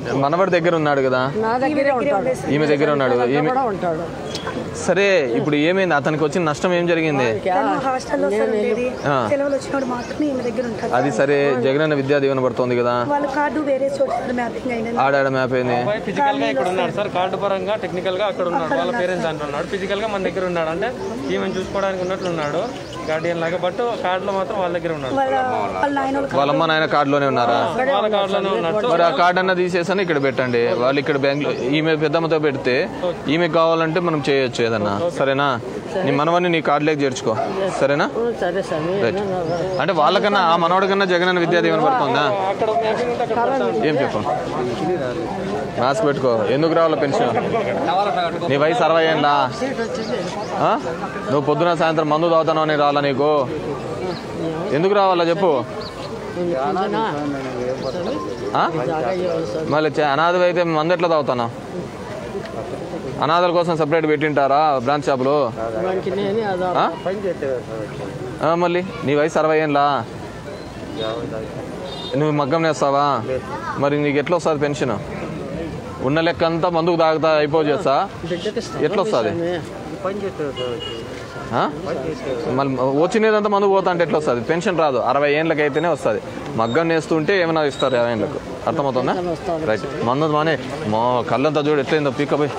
మనవడి దగ్గర ఉన్నాడు కదా నా దగ్గరే ఉంటాడు ఈమె దగ్గర ఉన్నాడు ఇక్కడ ఈమె కూడా ఉంటాడు సరే ఇప్పుడు ఏమైంది అతనికి వచ్చిన నష్టం ఏం జరిగింది తను హాస్టల్లో సార్ ఉండేది ఆ. సెలవులు వచ్చినప్పుడు మాత్రమే ఈమె దగ్గర ఉంటాడు అది సరే జగనన్న విద్యా దీవెన పడుతుంది కదా వాళ్ళ కార్డు వేరే చోట మ్యాపింగ్ అయినది ఆడాడ మ్యాప్ అయింది ఫిజికల్ గా ఇక్కడ ఉన్నాడు సార్ కార్డు పరంగా టెక్నికల్ గా అక్కడ ఉన్నాడు వాళ్ళ పేరెంట్స్ అంటున్నాడు ఫిజికల్ గా మన దగ్గర ఉన్నాడు అంటే ఈమెను చూసుకోవడానికి ఉన్నట్లు ఉన్నాడు గార్డియన్ లాగా బట్ కార్డులో మాత్రం వాళ్ళ దగ్గర ఉన్నాడు వాళ్ళ వాళ్ళ నాయన వాళ్ళ వాళ్ళ అమ్మ నాయన కార్డులోనే ఉన్నారా వాళ్ళ కార్డులోనే ఉన్నాడు మరి ఆ కార్డు అన్న తీసేసని ఇక్కడ పెట్టండి వాళ్ళు ఇక్కడ బ్యాంక్ ఈమె పెద్దమ్మతో పెడితే ఈమెకు కావాలంటే మనం చేయొచ్చు ఏదన్నా సరేనా నీ మనవన్ని నీ కార్డులోకి చేర్చుకో సరేనా సరే స్వామి రైట్ అంటే వాళ్ళకన్నా ఆ మనవాడి కన్నా జగనన్న విద్యా దీవెన పడుతుందా అక్కడ మ్యాపింగ్ ఉంటే అక్కడ ఏం చెప్పు మాస్క్ పెట్టుకో ఎందుకు రావాల పెన్షన్ నీ వయసు అరవై ఏంలా ఆ? నువ్వు పొద్దున సాయంత్రం మందు తాగుతానో అని రావాలా నీకు ఎందుకు రావాలా చెప్పు ఆ? మళ్ళీ చే- అనాథవి అయితే మందు ఎట్లా తాగుతాను అనాథల కోసం సపరేట్ పెట్టింటారా బ్రాంచ్ షాపులు వానికి నేనే ఆధారం ఆ? ఆ, మళ్ళీ నీ వయసు అరవై ఏంలా నువ్వు మగ్గం నేస్తావా మరి నీకు ఎట్లా వస్తుంది పెన్షన్ ఉన్న లెక్క అంతా మందుకు తాగుతా అయిపో చేస్తా బిడ్డకి ఇస్తాను ఎట్లా వస్తుంది స్వామి. మళ్ళీ వచ్చినదంతా మందు పోతా అంటే ఎట్లా వస్తుంది పెన్షన్ రాదు అరవై ఏళ్ళకి అయితేనే వస్తుంది మగ్గం నేస్తుంటే ఏమైనా ఇస్తారు యాభై ఏళ్ళకు అర్థమవుతుందా రైట్ మందు మానే మా కళ్ళంతా చూడు ఎట్లయిందో పీకపోయి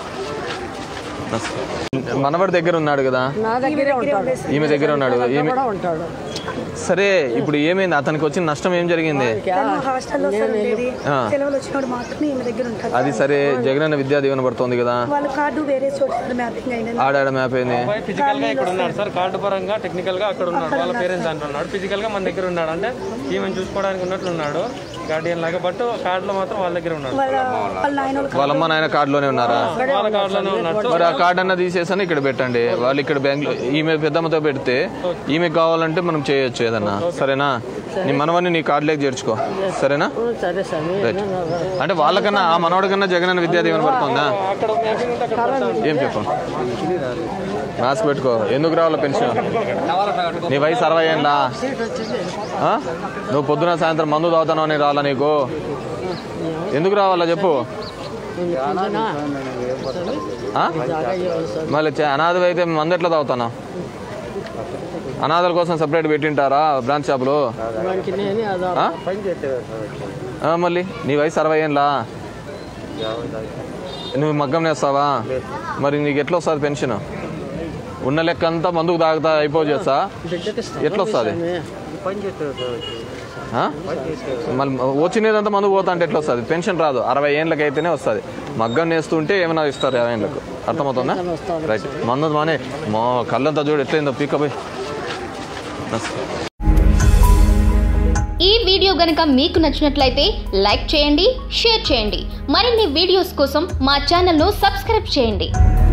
మనవడి దగ్గర ఉన్నాడు కదా నా దగ్గరే ఉంటాడు ఈమె దగ్గర ఉన్నాడు ఇక్కడ ఈమె కూడా ఉంటాడు సరే ఇప్పుడు ఏమైంది అతనికి వచ్చిన నష్టం ఏం జరిగింది తను హాస్టల్లో సార్ ఉండేది ఆ. సెలవులు వచ్చినప్పుడు మాత్రమే ఈమె దగ్గర ఉంటాడు అది సరే జగనన్న విద్యా దీవెన పడుతుంది కదా వాళ్ళ కార్డు వేరే చోట మ్యాపింగ్ అయినది ఆడాడ మ్యాప్ అయింది ఫిజికల్ గా ఇక్కడ ఉన్నాడు సార్ కార్డు పరంగా టెక్నికల్ గా అక్కడ ఉన్నాడు వాళ్ళ పేరెంట్స్ అంటున్నాడు ఫిజికల్ గా మన దగ్గర ఉన్నాడు అంటే ఈమెను చూసుకోవడానికి ఉన్నట్లు ఉన్నాడు గార్డియన్ లాగా బట్ కార్డులో మాత్రం వాళ్ళ దగ్గర ఉన్నాడు వాళ్ళ వాళ్ళ నాయన వాళ్ళ వాళ్ళ అమ్మ నాయన కార్డులోనే ఉన్నారా వాళ్ళ కార్డులోనే ఉన్నాడు మరి ఆ కార్డు అన్న తీసేసని ఇక్కడ పెట్టండి వాళ్ళు ఇక్కడ బ్యాంక్ ఈమె పెద్దమ్మతో పెడితే ఈమెకు కావాలంటే మనం చేయొచ్చు ఏదన్నా సరేనా నీ మనవన్ని నీ కార్డులోకి చేర్చుకో సరేనా సరే స్వామి రైట్ అంటే వాళ్ళకన్నా ఆ మనవాడి కన్నా జగనన్న విద్యా దీవెన పడుతుందా అక్కడ మ్యాపింగ్ ఉంటే అక్కడ ఏం చెప్పు మాస్క్ పెట్టుకో ఎందుకు రావాల పెన్షన్ నీ వయసు అరవై ఏంలా ఆ? నువ్వు పొద్దున సాయంత్రం మందు తాగుతానో అని రావాలా నీకు ఎందుకు రావాలా చెప్పు ఆ? మళ్ళీ చే- అనాథవి అయితే మందు ఎట్లా తాగుతాను అనాథల కోసం సపరేట్ పెట్టింటారా బ్రాంచ్ షాపులు వానికి నేనే ఆధారం ఆ? ఆ, మళ్ళీ నీ వయసు అరవై ఏంలా నువ్వు మగ్గం నేస్తావా మరి నీకు ఎట్లా వస్తుంది పెన్షన్ ఉన్న లెక్క అంతా మందుకు తాగుతా అయిపో చేస్తా బిడ్డకి ఇస్తాను ఎట్లా వస్తుంది స్వామి. మళ్ళీ వచ్చినదంతా మందు పోతా అంటే ఎట్లా వస్తుంది పెన్షన్ రాదు అరవై ఏళ్ళకి అయితేనే వస్తుంది మగ్గం నేస్తుంటే ఏమైనా ఇస్తారు యాభై ఏళ్ళకు అర్థమవుతుందా రైట్ మందు మానే మా కళ్ళంతా చూడు ఎట్లయిందో పీకపోయి ఈ వీడియో గనుక మీకు నచ్చినట్లయితే లైక్ చేయండి షేర్ చేయండి మరిన్ని వీడియోస్ కోసం మా ఛానల్ను సబ్స్క్రైబ్ చేయండి